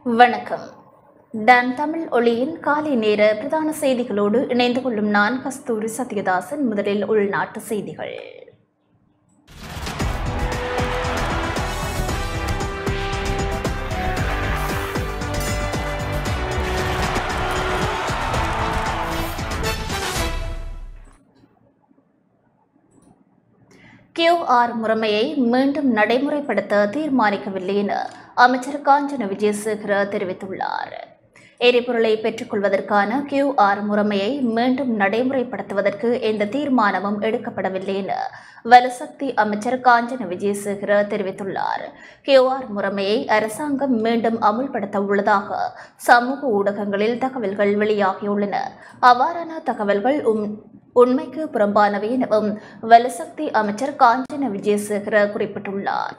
வணக்கம் டான் தமிழ் ஒளியின் காலை நேர பிரதான செய்திகளோடு இணைந்து கொள்ளும் நான் கஸ்தூரி சத்யதாசன் முதலில் உள்நாட்டு செய்திகள் கியூஆர் முறைமையை மீண்டும் நடைமுறைப்படுத்த தீர்மானிக்கவில்லை என அமைச்சர் காஞ்சன விஜயசேகர தெரிவித்துள்ளார் எரிபொருளை பெற்றுக்கொள்வதற்கான கியூஆர் முறைமையை மீண்டும் நடைமுறைப்படுத்துவதற்கு எந்த தீர்மானமும் எடுக்கப்படவில்லை என வலுசக்தி அமைச்சர் காஞ்சன விஜயசேகர தெரிவித்துள்ளார் கியூஆர் முறைமையை அரசாங்கம் மீண்டும் அமுல்படுத்த உள்ளதாக சமூக ஊடகங்களில் தகவல்கள் வெளியாகியுள்ளன அவ்வாறான தகவல்கள் உம் உண்மைக்கு புறம்பானவை எனவும் வலுசக்தி அமைச்சர் காஞ்சன விஜயசேகர குறிப்பிட்டுள்ளார்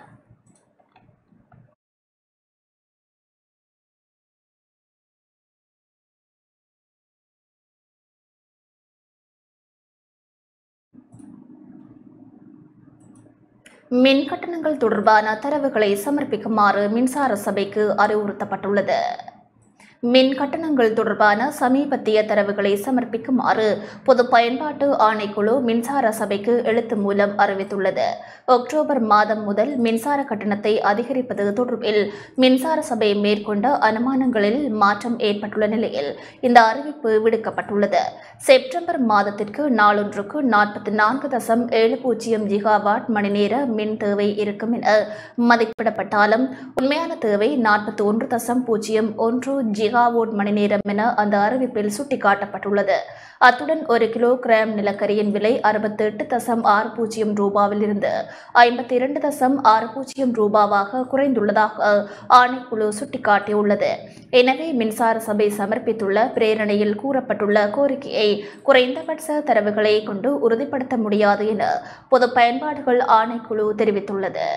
மின் கட்டணங்கள் தொடர்பான தரவுகளை சமர்ப்பிக்குமாறு மின்சார சபைக்கு அறிவுறுத்தப்பட்டுள்ளது மின் கட்டணங்கள் தொடர்பான சமீபத்திய தரவுகளை சமர்ப்பிக்குமாறு பொது பயன்பாட்டு ஆணைக்குழு மின்சார சபைக்கு எழுத்து மூலம் அறிவித்துள்ளது அக்டோபர் மாதம் முதல் மின்சார கட்டணத்தை அதிகரிப்பது தொடர்பில் மின்சார சபை மேற்கொண்ட அனுமானங்களில் மாற்றம் ஏற்பட்டுள்ள நிலையில் இந்த அறிவிப்பு விடுக்கப்பட்டுள்ளது செப்டம்பர் மாதத்திற்கு நாளொன்றுக்கு நாற்பத்தி நான்கு தசம் ஏழு பூஜ்ஜியம் ஜிகாவாட் மணி நேர மின் தேவை இருக்கும் என மதிப்பிடப்பட்டாலும் உண்மையான தேவை நாற்பத்தி ஒன்று தசம் பூஜ்ஜியம் ஒன்று ஜிகாவோட் மணி நேரம் என அந்த அறிவிப்பில் சுட்டிக்காட்டப்பட்டுள்ளது அத்துடன் ஒரு கிலோகிராம் நிலக்கரியின் விலை அறுபத்தி எட்டு தசம் ஆறு பூஜ்ஜியம் ரூபாவில் இருந்து ஐம்பத்தி இரண்டு தசம் ஆறு பூஜ்ஜியம் ரூபாவாக குறைந்துள்ளதாக ஆணைக்குழு சுட்டிக்காட்டியுள்ளது எனவே மின்சார சபை சமர்ப்பித்துள்ள பிரேரணையில் கூறப்பட்டுள்ள கோரிக்கையை குறைந்தபட்ச தரவுகளை கொண்டு உறுதிப்படுத்த முடியாது என பொது பயன்பாடுகள் ஆணைக்குழு தெரிவித்துள்ளது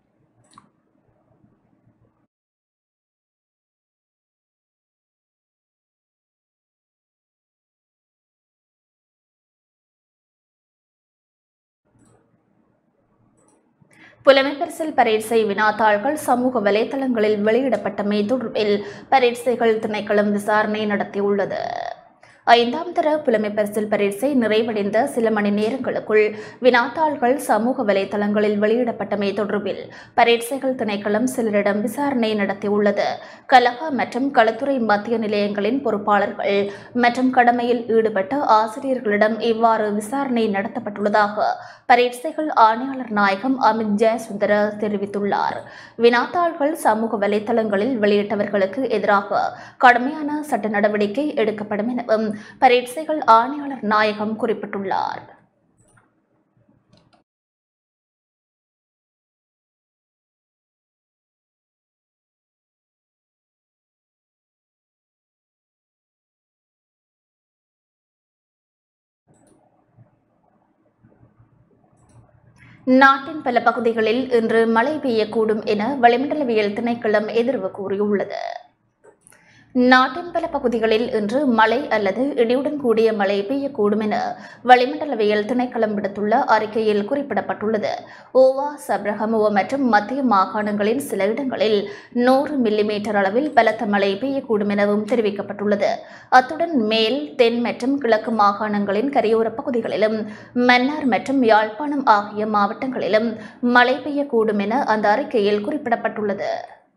புலமைப்பரிசில் பரீட்சை வினாத்தாள்கள் சமூக வலைதளங்களில் வெளியிடப்பட்டமை தொடர்பில் பரீட்சைகள் திணைக்களம் விசாரணை நடத்தியுள்ளது ஐந்தாம் தர புலமைப்பரிசில் பரீட்சை நிறைவடைந்த சில மணி நேரங்களுக்குள் வினாத்தாள்கள் சமூக வலைதளங்களில் வெளியிடப்பட்டமை தொடர்பில் பரீட்சைகள் திணைக்களம் சிலரிடம் விசாரணை நடத்தியுள்ளது கலகா மற்றும் களத்துறை மத்திய நிலையங்களின் பொறுப்பாளர்கள் மற்றும் கடமையில் ஈடுபட்ட ஆசிரியர்களிடம் இவ்வாறு விசாரணை நடத்தப்பட்டுள்ளதாக பரீட்சைகள் ஆணையாளர் நாயகம் அமித் ஜெயசுந்தர தெரிவித்துள்ளார் வினாத்தாள்கள் சமூக வலைதளங்களில் வெளியிட்டவர்களுக்கு எதிராக கடுமையான சட்ட நடவடிக்கை எடுக்கப்படும் எனவும் பரீட்சைகள் ஆணையாளர் நாயகம் குறிப்பிட்டுள்ளார் நாட்டின் பல பகுதிகளில் இன்று மழை பெய்யக்கூடும் என வளிமண்டலவியல் திணைக்களம் எதிர்வு கூறியுள்ளது நாட்டின் பல பகுதிகளில் இன்று மழை அல்லது இடியுடன் கூடிய மழை பெய்யக்கூடும் என வளிமண்டலவியல் திணைக்களம் விடுத்துள்ள அறிக்கையில் குறிப்பிடப்பட்டுள்ளது ஓவா சப்ரஹமுவ மற்றும் மத்திய மாகாணங்களின் சில இடங்களில் நூறு மில்லிமீட்டர் அளவில் பலத்த மழை பெய்யக்கூடும் எனவும் தெரிவிக்கப்பட்டுள்ளது அத்துடன் மேல் தென் மற்றும் கிழக்கு மாகாணங்களின் கரையோர பகுதிகளிலும் மன்னார் மற்றும் யாழ்ப்பாணம் ஆகிய மாவட்டங்களிலும் மழை பெய்யக்கூடும் என அந்த அறிக்கையில் குறிப்பிடப்பட்டுள்ளது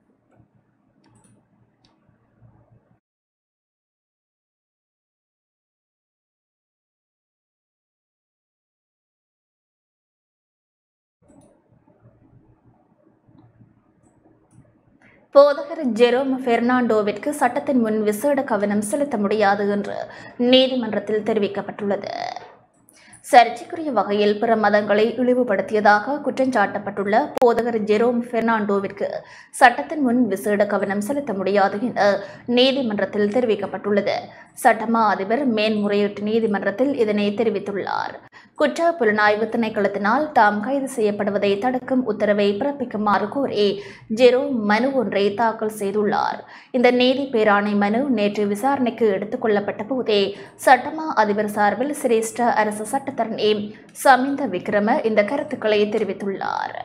போதகர் ஜெரோம் பெர்னாண்டோவிற்கு சட்டத்தின் முன் விசேட கவனம் செலுத்த முடியாது என்று நீதிமன்றத்தில் தெரிவிக்கப்பட்டுள்ளது சர்ச்சைக்குரிய வகையில் பிற மதங்களை இழிவுபடுத்தியதாக குற்றஞ்சாட்டப்பட்டுள்ள போதகர் ஜெரோம் பெர்னாண்டோவிற்கு சட்டத்தின் முன் விசேட கவனம் செலுத்த முடியாது என நீதிமன்றத்தில் தெரிவிக்கப்பட்டுள்ளது சட்டமா அதிபர் மேன்முறையீட்டு நீதிமன்றத்தில் இதனை தெரிவித்துள்ளார் குற்ற புலனாய்வு திணைக்களத்தினால் தாம் கைது செய்யப்படுவதை தடுக்கும் உத்தரவை பிறப்பிக்குமாறு கோரி ஜெரோ மனு ஒன்றை தாக்கல் செய்துள்ளார் இந்த நீதி பேராணை மனு நேற்று விசாரணைக்கு எடுத்துக் கொள்ளப்பட்ட போதே சட்டமா அதிபர் சார்பில் சிரேஷ்ட அரசு சட்டத்தரணி சமிந்த விக்ரம இந்த கருத்துக்களை தெரிவித்துள்ளார்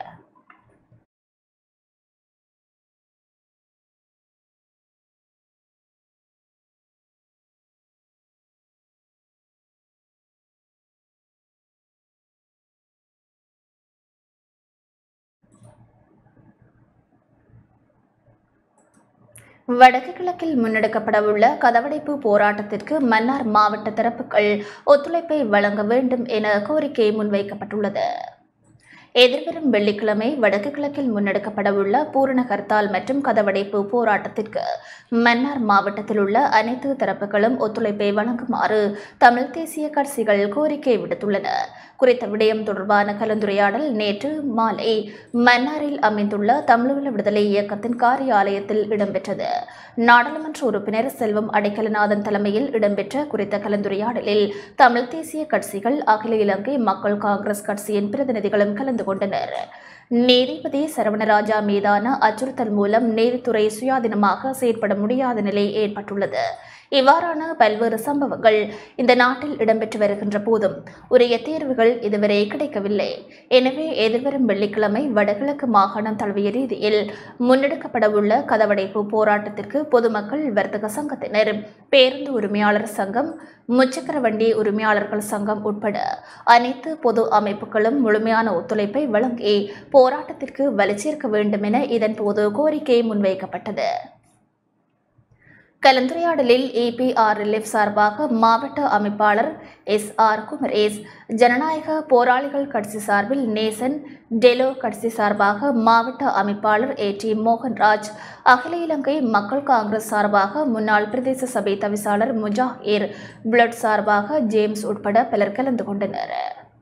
வடக்கு கிழக்கில் முன்னெடுக்கப்படவுள்ள கதவடைப்பு போராட்டத்திற்கு மன்னார் மாவட்ட தரப்புகள் ஒத்துழைப்பை வழங்க வேண்டும் என கோரிக்கை முன்வைக்கப்பட்டுள்ளது எதிர்வரும் வெள்ளிக்கிழமை வடக்கு கிழக்கில் முன்னெடுக்கப்படவுள்ள பூரண ஹர்த்தால் மற்றும் கதவடைப்பு போராட்டத்திற்கு மன்னார் மாவட்டத்தில் உள்ள அனைத்து தரப்புகளும் ஒத்துழைப்பை வழங்குமாறு தமிழ் தேசிய கட்சிகள் கோரிக்கை விடுத்துள்ளன குறித்த விடயம் தொடர்பான கலந்துரையாடல் நேற்று மாலை மன்னாரில் அமைந்துள்ள தமிழீழ விடுதலை இயக்கத்தின் காரியாலயத்தில் இடம்பெற்றது நாடாளுமன்ற உறுப்பினர் செல்வம் அடைக்கலநாதன் தலைமையில் இடம்பெற்ற குறித்த கலந்துரையாடலில் தமிழ் தேசிய கட்சிகள் அகில இலங்கை மக்கள் காங்கிரஸ் கட்சியின் பிரதிநிதிகளும் கலந்து கொண்டனர் நீதிபதி சரவணராஜா மீதான அச்சுறுத்தல் மூலம் நீதித்துறை சுயாதீனமாக செயற்பட முடியாத நிலை ஏற்பட்டுள்ளது இவ்வாறான பல்வேறு சம்பவங்கள் இந்த நாட்டில் இடம்பெற்று வருகின்ற போதும் உரிய தீர்வுகள் இதுவரை கிடைக்கவில்லை எனவே எதிர்வரும் வெள்ளிக்கிழமை வடகிழக்கு மாகாணம் தழுவிய ரீதியில் முன்னெடுக்கப்படவுள்ள கதவடைப்பு போராட்டத்திற்கு பொதுமக்கள் வர்த்தக சங்கத்தினர் பேருந்து உரிமையாளர் சங்கம் முச்சக்கர வண்டி உரிமையாளர்கள் சங்கம் உட்பட அனைத்து பொது அமைப்புகளும் முழுமையான ஒத்துழைப்பை வழங்கி போராட்டத்திற்கு வலுச்சேர்க்க வேண்டும் என இதன்போது கோரிக்கை முன்வைக்கப்பட்டது கலந்துரையாடலில் ஏபிஆர்எல்எஃப் சார்பாக மாவட்ட அமைப்பாளர் எஸ் ஆர் குமரேஸ் ஜனநாயக போராளிகள் கட்சி சார்பில் நேசன் டெலோ கட்சி சார்பாக மாவட்ட அமைப்பாளர் ஏ டி மோகன்ராஜ் அகில இலங்கை மக்கள் காங்கிரஸ் சார்பாக முன்னாள் பிரதேச சபை தவிசாளர் முஜாஹிர் பிளட் சார்பாக ஜேம்ஸ் உட்பட பலர் கலந்து கொண்டனர்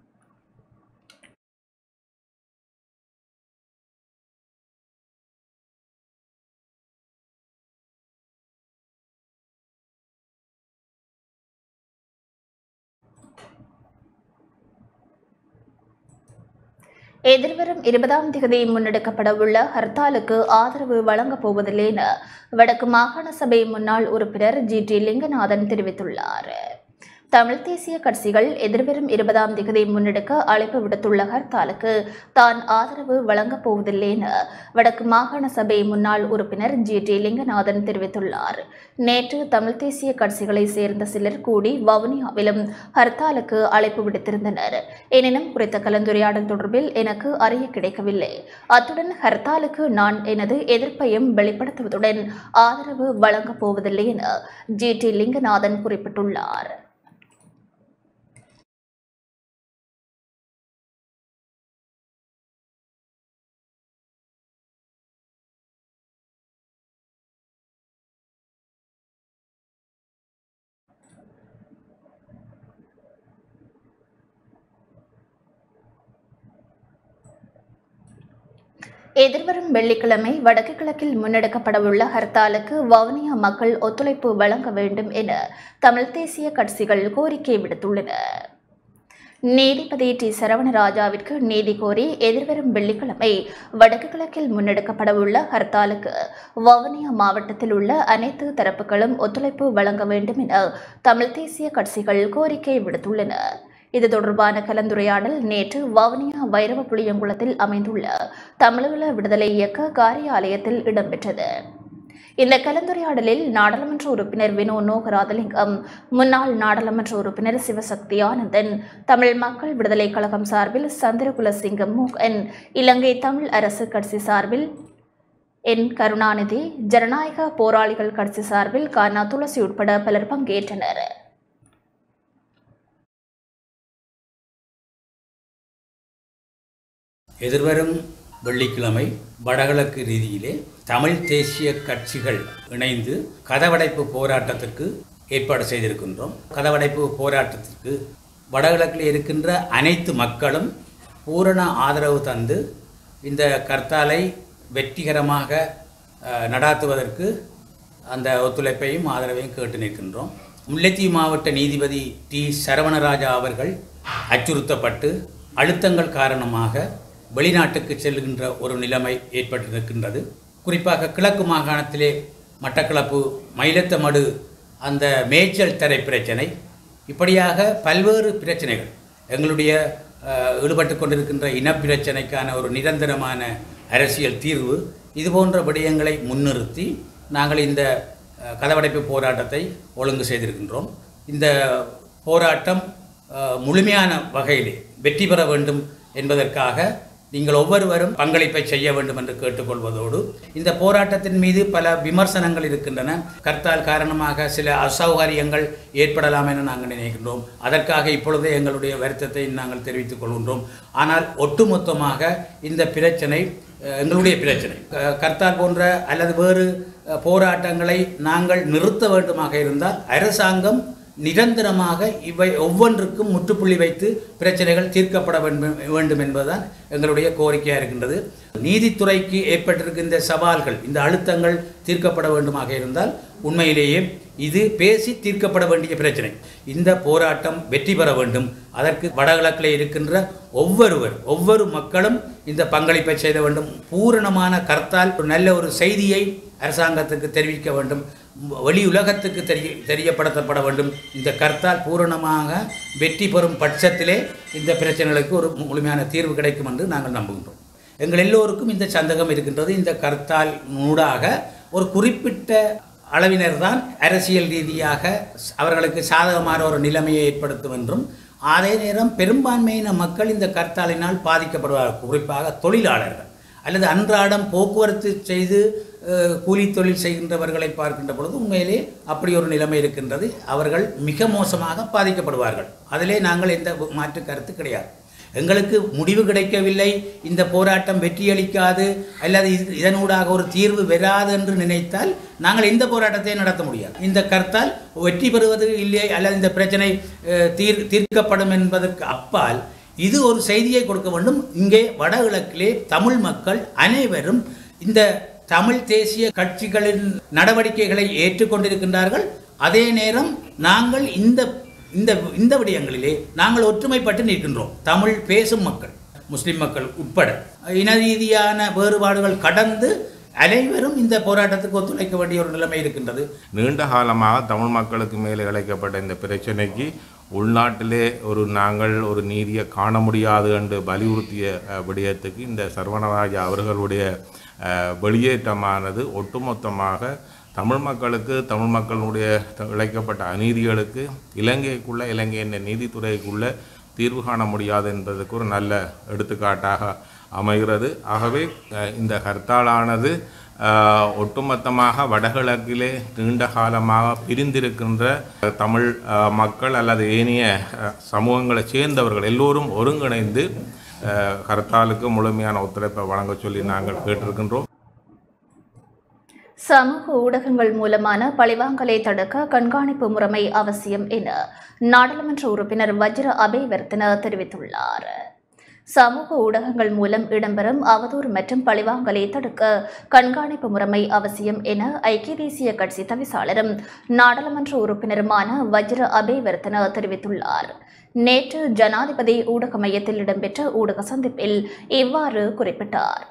எதிர்வரும் இருபதாம் தேதி முன்னெடுக்கப்படவுள்ள ஹர்த்தாலுக்கு ஆதரவு வழங்கப் போவதில்லை என வடக்கு மாகாண சபை முன்னாள் உறுப்பினர் ஜி டி லிங்கநாதன் தெரிவித்துள்ளார் தமிழ் தேசிய கட்சிகள் எதிர்வரும் இருபதாம் தேதி முன்னெடுக்க அழைப்பு விடுத்துள்ள ஹர்த்தாலுக்கு தான் ஆதரவு வழங்கப் போவதில்லை என வடக்கு மாகாண சபை முன்னாள் உறுப்பினர் ஜி டி லிங்கநாதன் தெரிவித்துள்ளார் நேற்று தமிழ் தேசிய கட்சிகளை சேர்ந்த சிலர் கூடி வவுனியாவிலும் ஹர்த்தாலுக்கு அழைப்பு விடுத்திருந்தனர் எனினும் குறித்த கலந்துரையாடல் தொடர்பில் எனக்கு அறிய கிடைக்கவில்லை அத்துடன் ஹர்த்தாலுக்கு நான் எனது எதிர்ப்பையும் வெளிப்படுத்துவதுடன் ஆதரவு வழங்கப் போவதில்லை என ஜி டி லிங்கநாதன் குறிப்பிட்டுள்ளார் எதிர்வரும் வெள்ளிக்கிழமை வடக்கு கிழக்கில் முன்னெடுக்கப்படவுள்ள ஹர்த்தாலுக்கு வவுனியா மக்கள் ஒத்துழைப்பு வழங்க வேண்டும் என தமிழ் தேசிய கட்சிகள் கோரிக்கை விடுத்துள்ளன நீதிபதி டி சரவணராஜாவிற்கு நீதி கோரி எதிர்வரும் வெள்ளிக்கிழமை வடக்கு கிழக்கில் முன்னெடுக்கப்படவுள்ள ஹர்த்தாலுக்கு வவுனியா மாவட்டத்தில் உள்ள அனைத்து தரப்புகளும் ஒத்துழைப்பு வழங்க வேண்டும் என தமிழ் தேசிய கட்சிகள் கோரிக்கை விடுத்துள்ளன இது தொடர்பான கலந்துரையாடல் நேற்று வவுனியா வைரவ புளியங்குளத்தில் அமைந்துள்ள தமிழீழ விடுதலை இயக்க காரியாலயத்தில் இடம்பெற்றது இந்த கலந்துரையாடலில் நாடாளுமன்ற உறுப்பினர் வினோ நோகராதலிங்கம் முன்னாள் நாடாளுமன்ற உறுப்பினர் சிவசக்தி ஆனந்தன் தமிழ் மக்கள் விடுதலை கழகம் சார்பில் சந்திரகுலசிங்கம் மோகன் இலங்கை தமிழ் அரசு கட்சி சார்பில் என் கருணாநிதி ஜனநாயக போராளிகள் கட்சி சார்பில் கானா துளசி உட்பட பலர் பங்கேற்றனர் எதிர்வரும் வெள்ளிக்கிழமை வடகிழக்கு ரீதியிலே தமிழ் தேசிய கட்சிகள் இணைந்து கதவடைப்பு போராட்டத்திற்கு ஏற்பாடு செய்திருக்கின்றோம் கதவடைப்பு போராட்டத்திற்கு வடகிழக்கில் இருக்கின்ற அனைத்து மக்களும் பூரண ஆதரவு தந்து இந்த கர்த்தாலை வெற்றிகரமாக அஹ், நடாத்துவதற்கு அந்த ஒத்துழைப்பையும் ஆதரவையும் கேட்டு நிற்கின்றோம் முல்லைத்தீவு மாவட்ட நீதிபதி டி சரவணராஜா அவர்கள் அச்சுறுத்தப்பட்டு அழுத்தங்கள் காரணமாக வெளிநாட்டுக்கு செல்கின்ற ஒரு நிலைமை ஏற்பட்டிருக்கின்றது குறிப்பாக கிழக்கு மாகாணத்திலே மட்டக்களப்பு மயிலத்தமடு அந்த மேய்ச்சல் தரை பிரச்சனை இப்படியாக பல்வேறு பிரச்சனைகள் எங்களுடைய அஹ், ஈடுபட்டு கொண்டிருக்கின்ற இனப்பிரச்சனைக்கான ஒரு நிரந்தரமான அரசியல் தீர்வு இது போன்ற விடயங்களை முன்னிறுத்தி நாங்கள் இந்த அஹ், கதவடைப்பு போராட்டத்தை ஒழுங்கு செய்திருக்கின்றோம் இந்த போராட்டம் அஹ், முழுமையான வகையிலே வெற்றி பெற வேண்டும் என்பதற்காக நீங்கள் ஒவ்வொருவரும் பங்களிப்பை செய்ய வேண்டும் என்று கேட்டுக்கொள்வதோடு இந்த போராட்டத்தின் மீது பல விமர்சனங்கள் இருக்கின்றன கர்த்தால் காரணமாக சில அசௌகரியங்கள் ஏற்படலாம் என நாங்கள் நினைக்கின்றோம் அதற்காக இப்பொழுதே எங்களுடைய வருத்தத்தை நாங்கள் தெரிவித்துக் கொள்கின்றோம் ஆனால் ஒட்டுமொத்தமாக இந்த பிரச்சனை அஹ், எங்களுடைய பிரச்சனை க- கர்த்தால் போன்ற அல்லது வேறு அஹ், போராட்டங்களை நாங்கள் நிறுத்த வேண்டுமாக இருந்தால் அரசாங்கம் நிரந்தரமாக இவை ஒவ்வொன்றுக்கும் முற்றுப்புள்ளி வைத்து பிரச்சனைகள் தீர்க்கப்பட வேண்டும் வேண்டும் என்பதுதான் எங்களுடைய கோரிக்கையாக இருக்கின்றது நீதித்துறைக்கு ஏற்பட்டிருக்கின்ற சவால்கள் இந்த அழுத்தங்கள் தீர்க்கப்பட வேண்டுமாக இருந்தால் உண்மையிலேயே இது பேசி தீர்க்கப்பட வேண்டிய பிரச்சனை இந்த போராட்டம் வெற்றி பெற வேண்டும் அதற்கு வடகிழக்கில் இருக்கின்ற ஒவ்வொருவர் ஒவ்வொரு மக்களும் இந்த பங்களிப்பை செய்த வேண்டும் பூரணமான கருத்தால் ஒரு நல்ல ஒரு செய்தியை அரசாங்கத்துக்கு தெரிவிக்க வேண்டும் வெளி உலகத்துக்கு தெரிய தெரியப்படுத்தப்பட வேண்டும் இந்த கருத்தால் பூரணமாக வெற்றி பெறும் பட்சத்திலே இந்த பிரச்சனைகளுக்கு ஒரு முழுமையான தீர்வு கிடைக்கும் என்று நாங்கள் நம்புகின்றோம் எங்கள் எல்லோருக்கும் இந்த சந்தகம் இருக்கின்றது இந்த கருத்தால் நூடாக ஒரு குறிப்பிட்ட அளவினர் தான் அரசியல் ரீதியாக அவர்களுக்கு சாதகமான ஒரு நிலைமையை ஏற்படுத்தும் என்றும் அதே நேரம் பெரும்பான்மையின மக்கள் இந்த கர்த்தாலினால் பாதிக்கப்படுவார்கள் குறிப்பாக தொழிலாளர்கள் அல்லது அன்றாடம் போக்குவரத்து செய்து அஹ், கூலி தொழில் செய்கின்றவர்களை பார்க்கின்ற பொழுது உண்மையிலே அப்படி ஒரு நிலைமை இருக்கின்றது அவர்கள் மிக மோசமாக பாதிக்கப்படுவார்கள் அதிலே நாங்கள் எந்த மாற்று கருத்து கிடையாது எங்களுக்கு முடிவு கிடைக்கவில்லை இந்த போராட்டம் வெற்றியளிக்காது அல்லது இது இதனூடாக ஒரு தீர்வு வராது என்று நினைத்தால் நாங்கள் எந்த போராட்டத்தையும் நடத்த முடியாது இந்த கருத்தால் வெற்றி பெறுவது இல்லை அல்லது இந்த பிரச்சனை அஹ், தீர் தீர்க்கப்படும் என்பதற்கு அப்பால் இது ஒரு செய்தியை கொடுக்க வேண்டும் இங்கே வடகிழக்கிலே தமிழ் மக்கள் அனைவரும் இந்த தமிழ் தேசிய கட்சிகளின் நடவடிக்கைகளை ஏற்றுக்கொண்டிருக்கின்றார்கள் அதே நேரம் நாங்கள் இந்த இந்த இந்த விடயங்களிலே நாங்கள் ஒற்றுமைப்பட்டு நிற்கின்றோம் தமிழ் பேசும் மக்கள் முஸ்லிம் மக்கள் உட்பட இன ரீதியான வேறுபாடுகள் கடந்து அனைவரும் இந்த போராட்டத்துக்கு ஒத்துழைக்க வேண்டிய ஒரு நிலைமை இருக்கின்றது நீண்ட காலமாக தமிழ் மக்களுக்கு மேலே இழைக்கப்பட்ட இந்த பிரச்சனைக்கு உள்நாட்டிலே ஒரு நாங்கள் ஒரு நீதியை காண முடியாது என்று வலியுறுத்திய அஹ், விடயத்துக்கு இந்த சரவணராஜா அவர்களுடைய அஹ், வெளியேற்றமானது ஒட்டுமொத்தமாக தமிழ் மக்களுக்கு தமிழ் மக்களுடைய த- இழைக்கப்பட்ட அநீதிகளுக்கு இலங்கைக்குள்ள இலங்கையின் நீதித்துறைக்குள்ள தீர்வு காண முடியாது என்பதற்கு ஒரு நல்ல எடுத்துக்காட்டாக அமைகிறது ஆகவே அஹ், இந்த ஹர்த்தாலானது ஆஹ், ஒட்டுமொத்தமாக வடகிழக்கிலே நீண்ட காலமாக பிரிந்திருக்கின்ற அஹ், தமிழ் ஆஹ், மக்கள் அல்லது ஏனைய அஹ், சமூகங்களைச் சேர்ந்தவர்கள் எல்லோரும் ஒருங்கிணைந்து ஆஹ், ஹர்த்தாலுக்கு முழுமையான ஒத்துழைப்பை வழங்க சொல்லி நாங்கள் கேட்டிருக்கின்றோம் சமூக ஊடகங்கள் மூலமான பழிவாங்கலை தடுக்க கண்காணிப்பு முறைமை அவசியம் என நாடாளுமன்ற உறுப்பினர் வஜ்ர அபேவர்த்தன தெரிவித்துள்ளார் சமூக ஊடகங்கள் மூலம் இடம்பெறும் அவதூறு மற்றும் பழிவாங்கலை தடுக்க கண்காணிப்பு முறைமை அவசியம் என ஐக்கிய தேசிய கட்சி தவிசாளரும் நாடாளுமன்ற உறுப்பினருமான வஜ்ர அபேவர்த்தன தெரிவித்துள்ளார் நேற்று ஜனாதிபதி ஊடக மையத்தில் இடம்பெற்ற ஊடக சந்திப்பில் இவ்வாறு குறிப்பிட்டார்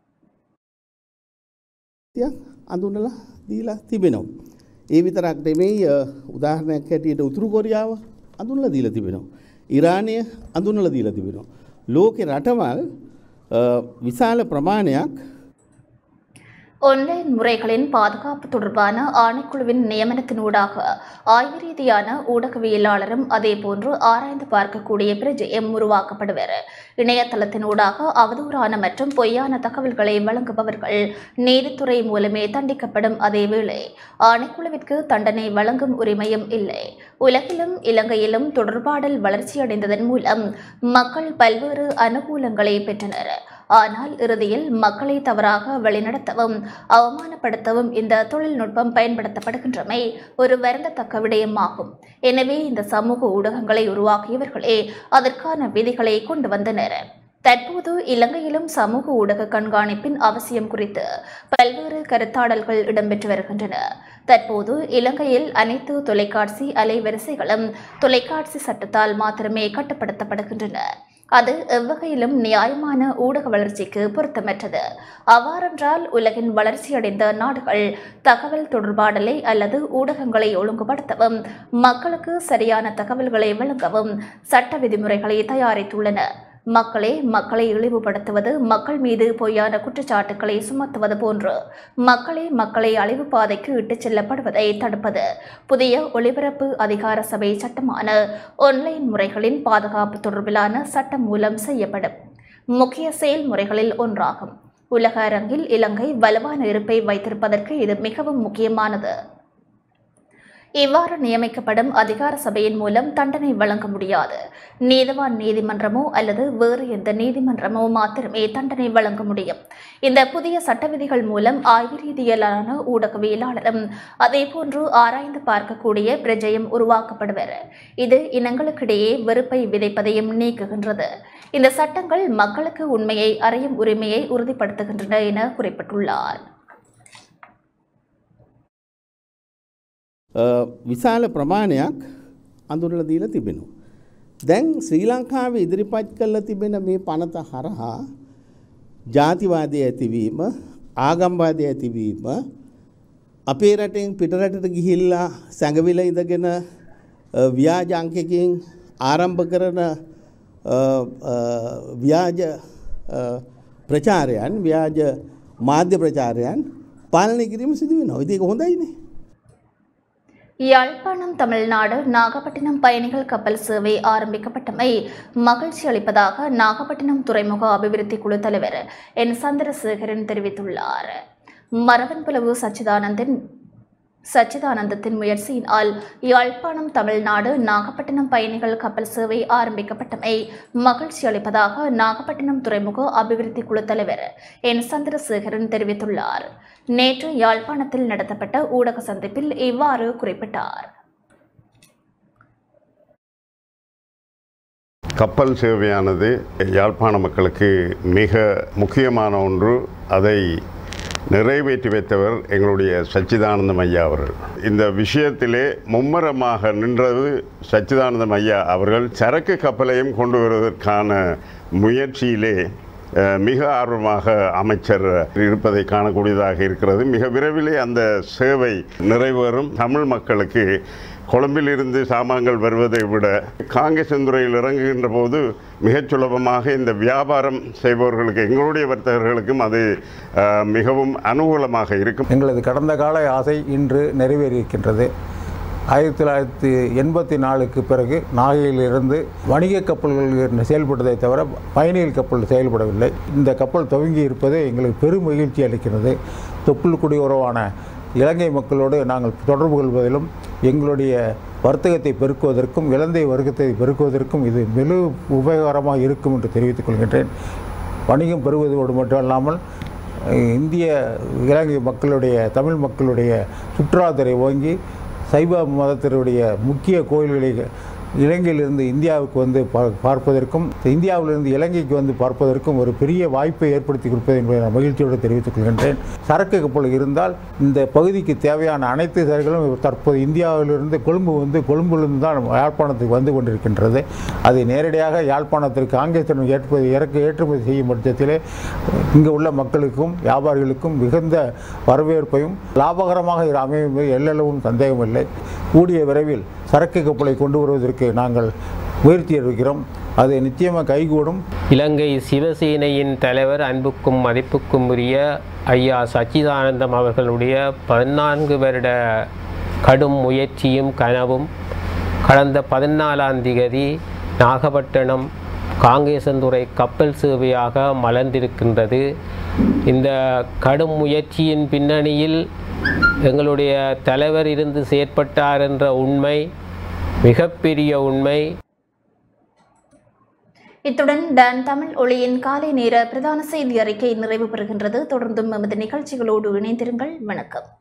තියක් අඳුනලා දීලා තිබෙනවා. ඒ විතරක් නෙමෙයි අ, උදාහරණයක් හැටියට උතුරු කොරියාව අඳුනලා දීලා තිබෙනවා. ඉරානය අඳුනලා දීලා තිබෙනවා. ලෝකෙ රටවල් අ, විශාල ප්‍රමාණයක් ஒன்லைன் முறைகளின் பாதுகாப்பு தொடர்பான ஆணைக்குழுவின் நியமனத்தினூடாக ஆய்வு ரீதியான ஊடகவியலாளரும் அதேபோன்று ஆராய்ந்து பார்க்கக்கூடிய பிரஜையும் உருவாக்கப்படுவர் இணையதளத்தினூடாக அவதூறான மற்றும் பொய்யான தகவல்களை வழங்குபவர்கள் நீதித்துறை மூலமே தண்டிக்கப்படும் அதேவேளை ஆணைக்குழுவிற்கு தண்டனை வழங்கும் உரிமையும் இல்லை உலகிலும் இலங்கையிலும் தொடர்பாடல் வளர்ச்சியடைந்ததன் மூலம் மக்கள் பல்வேறு அனுகூலங்களை பெற்றனர் ஆனால் இறுதியில் மக்களை தவறாக வழிநடத்தவும் அவமானப்படுத்தவும் இந்த தொழில்நுட்பம் பயன்படுத்தப்படுகின்றமை ஒரு வருந்தத்தக்க விடயமாகும் எனவே இந்த சமூக ஊடகங்களை உருவாக்கியவர்களே அதற்கான விதிகளை கொண்டு வந்தனர் தற்போது இலங்கையிலும் சமூக ஊடக கண்காணிப்பின் அவசியம் குறித்து பல்வேறு கருத்தாடல்கள் இடம்பெற்று வருகின்றன தற்போது இலங்கையில் அனைத்து தொலைக்காட்சி அலைவரிசைகளும் தொலைக்காட்சி சட்டத்தால் மாத்திரமே கட்டுப்படுத்தப்படுகின்றன அது எவ்வகையிலும் நியாயமான ஊடக வளர்ச்சிக்கு பொருத்தமற்றது அவ்வாறென்றால் உலகின் வளர்ச்சியடைந்த நாடுகள் தகவல் தொடர்பாடலை அல்லது ஊடகங்களை ஒழுங்குபடுத்தவும் மக்களுக்கு சரியான தகவல்களை வழங்கவும் சட்ட விதிமுறைகளை தயாரித்துள்ளன மக்களே மக்களை இழிவுபடுத்துவது மக்கள் மீது பொய்யான குற்றச்சாட்டுக்களை சுமத்துவது போன்று மக்களே மக்களை அழிவு பாதைக்கு இட்டுச் செல்லப்படுவதை தடுப்பது புதிய ஒளிபரப்பு அதிகார சபை சட்டமான ஒன்லைன் முறைகளின் பாதுகாப்பு தொடர்பிலான சட்டம் மூலம் செய்யப்படும் முக்கிய செயல்முறைகளில் ஒன்றாகும் உலக அரங்கில் இலங்கை வலுவான இருப்பை வைத்திருப்பதற்கு இது மிகவும் முக்கியமானது இவ்வாறு நியமிக்கப்படும் அதிகார சபையின் மூலம் தண்டனை வழங்க முடியாது நீதவான் நீதிமன்றமோ அல்லது வேறு எந்த நீதிமன்றமோ மாத்திரமே தண்டனை வழங்க முடியும் இந்த புதிய சட்ட விதிகள் மூலம் ஆய்வு ரீதியிலான ஊடகவியலாளரும் அதேபோன்று ஆராய்ந்து பார்க்கக்கூடிய பிரஜையும் உருவாக்கப்படுவர் இது இனங்களுக்கிடையே வெறுப்பை விதைப்பதையும் நீக்குகின்றது இந்த சட்டங்கள் மக்களுக்கு உண்மையை அறியும் உரிமையை உறுதிப்படுத்துகின்றன என குறிப்பிட்டுள்ளார் විශාල ප්‍රමාණයක් අඳුරල දීලා තිබෙනවා. දැන් ශ්‍රී ලංකාවේ ඉදිරිපත් කරලා තිබෙන මේ පනත හරහා ජාතිවාදය ඇතිවීම ආගම්වාදය ඇතිවීම අපේ රටෙන් පිටරටට ගිහිල්ලා සැඟවිල ඉඳගෙන අ, ව්‍යාජ අංකකින් ආරම්භ කරන අ, අ, ව්‍යාජ අ, ප්‍රචාරයන් ව්‍යාජ මාධ්‍ය ප්‍රචාරයන් පාලනය කිරීම සිදු වෙනවා. ඉතින් ඒක හොඳයිනේ. யாழ்ப்பாணம் தமிழ்நாடு நாகப்பட்டினம் பயணிகள் கப்பல் சேவை ஆரம்பிக்கப்பட்டமை மகிழ்ச்சி அளிப்பதாக நாகப்பட்டினம் துறைமுக அபிவிருத்தி குழு தலைவர் என் சந்திரசேகரன் தெரிவித்துள்ளார் மரவன்புலவு சச்சிதானந்தன் சச்சிதானந்தத்தின் முயற்சியினால் யாழ்ப்பாணம் தமிழ்நாடு நாகப்பட்டினம் பயணிகள் கப்பல் சேவை ஆரம்பிக்கப்பட்டமை மகிழ்ச்சி அளிப்பதாக நாகப்பட்டினம் துறைமுக அபிவிருத்தி குழு தலைவர் என் சந்திரசேகரன் தெரிவித்துள்ளார் நேற்று யாழ்ப்பாணத்தில் நடத்தப்பட்ட ஊடக சந்திப்பில் இவ்வாறு குறிப்பிட்டார் கப்பல் சேவையானது யாழ்ப்பாண மக்களுக்கு மிக முக்கியமான ஒன்று அதை நிறைவேற்றி வைத்தவர் எங்களுடைய சச்சிதானந்தம் ஐயா அவர்கள் இந்த விஷயத்திலே மும்மரமாக நின்றது சச்சிதானந்தம் ஐயா அவர்கள் சரக்கு கப்பலையும் கொண்டு வருவதற்கான முயற்சியிலே அஹ், மிக ஆர்வமாக அமைச்சர் இருப்பதை காணக்கூடியதாக இருக்கிறது மிக விரைவிலே அந்த சேவை நிறைவேறும் தமிழ் மக்களுக்கு கொழும்பிலிருந்து சாமான்கள் வருவதை விட காங்கேசந்துறையில் இறங்குகின்ற போது மிகச் சுலபமாக இந்த வியாபாரம் செய்பவர்களுக்கு எங்களுடைய வர்த்தகர்களுக்கும் அது அஹ், மிகவும் அனுகூலமாக இருக்கும் எங்களது கடந்த கால ஆசை இன்று நிறைவேறியிருக்கின்றது ஆயிரத்தி தொள்ளாயிரத்தி எண்பத்தி நாலுக்கு பிறகு நாகையிலிருந்து வணிக கப்பல்கள் செயல்பட்டதை தவிர பயணிகள் கப்பல் செயல்படவில்லை இந்த கப்பல் துவங்கி இருப்பது எங்களுக்கு பெரும் மகிழ்ச்சி அளிக்கிறது தொப்புள் குடியுறவான இலங்கை மக்களோடு நாங்கள் தொடர்பு கொள்வதிலும் எங்களுடைய வர்த்தகத்தை பெருக்குவதற்கும் இலந்தை வர்க்கத்தை பெருக்குவதற்கும் இது மெலு உபயோகரமாக இருக்கும் என்று தெரிவித்துக் கொள்கின்றேன் வணிகம் பெறுவதோடு மட்டும் அல்லாமல் இந்திய இலங்கை மக்களுடைய தமிழ் மக்களுடைய சுற்றுலாத்துறை ஓங்கி சைவ மதத்தினுடைய முக்கிய கோயில்களை இலங்கையிலிருந்து இந்தியாவுக்கு வந்து பா- பார்ப்பதற்கும் இந்தியாவிலிருந்து இலங்கைக்கு வந்து பார்ப்பதற்கும் ஒரு பெரிய வாய்ப்பை ஏற்படுத்தி கொடுப்பது என்பதை நான் மகிழ்ச்சியோடு தெரிவித்துக் கொள்கின்றேன் சரக்கு கப்பல் இருந்தால் இந்த பகுதிக்கு தேவையான அனைத்து சரக்குகளும் தற்போது இந்தியாவிலிருந்து கொழும்பு வந்து கொழும்பிலிருந்து தான் யாழ்ப்பாணத்துக்கு வந்து கொண்டிருக்கின்றது அதை நேரடியாக யாழ்ப்பாணத்திற்கு ஆங்கிலத்திடம் ஏற்பது இறக்கு ஏற்றுமதி செய்யும் பட்சத்திலே இங்கு உள்ள மக்களுக்கும் வியாபாரிகளுக்கும் மிகுந்த வரவேற்பையும் லாபகரமாக இது அமையும் என்பது எல்லளவும் சந்தேகமில்லை கூடிய விரைவில் சரக்கு கப்பலை கொண்டு வருவதற்கு நாங்கள் முயற்சி எடுக்கிறோம் அது நிச்சயமாக கைகூடும் இலங்கை சிவசேனையின் தலைவர் அன்புக்கும் மதிப்புக்கும் உரிய ஐயா சச்சிதானந்தம் அவர்களுடைய பதினான்கு வருட கடும் முயற்சியும் கனவும் கடந்த பதினாலாம் திகதி நாகப்பட்டினம் காங்கேசந்துறை கப்பல் சேவையாக மலர்ந்திருக்கின்றது இந்த கடும் முயற்சியின் பின்னணியில் எங்களுடைய தலைவர் இருந்து செயற்பட்டார் என்ற உண்மை மிகப்பெரிய உண்மை இத்துடன் டான் தமிழ் ஒளியின் காலை நேர பிரதான செய்தி அறிக்கை நிறைவு பெறுகின்றது தொடர்ந்தும் எமது நிகழ்ச்சிகளோடு இணைந்திருங்கள் வணக்கம்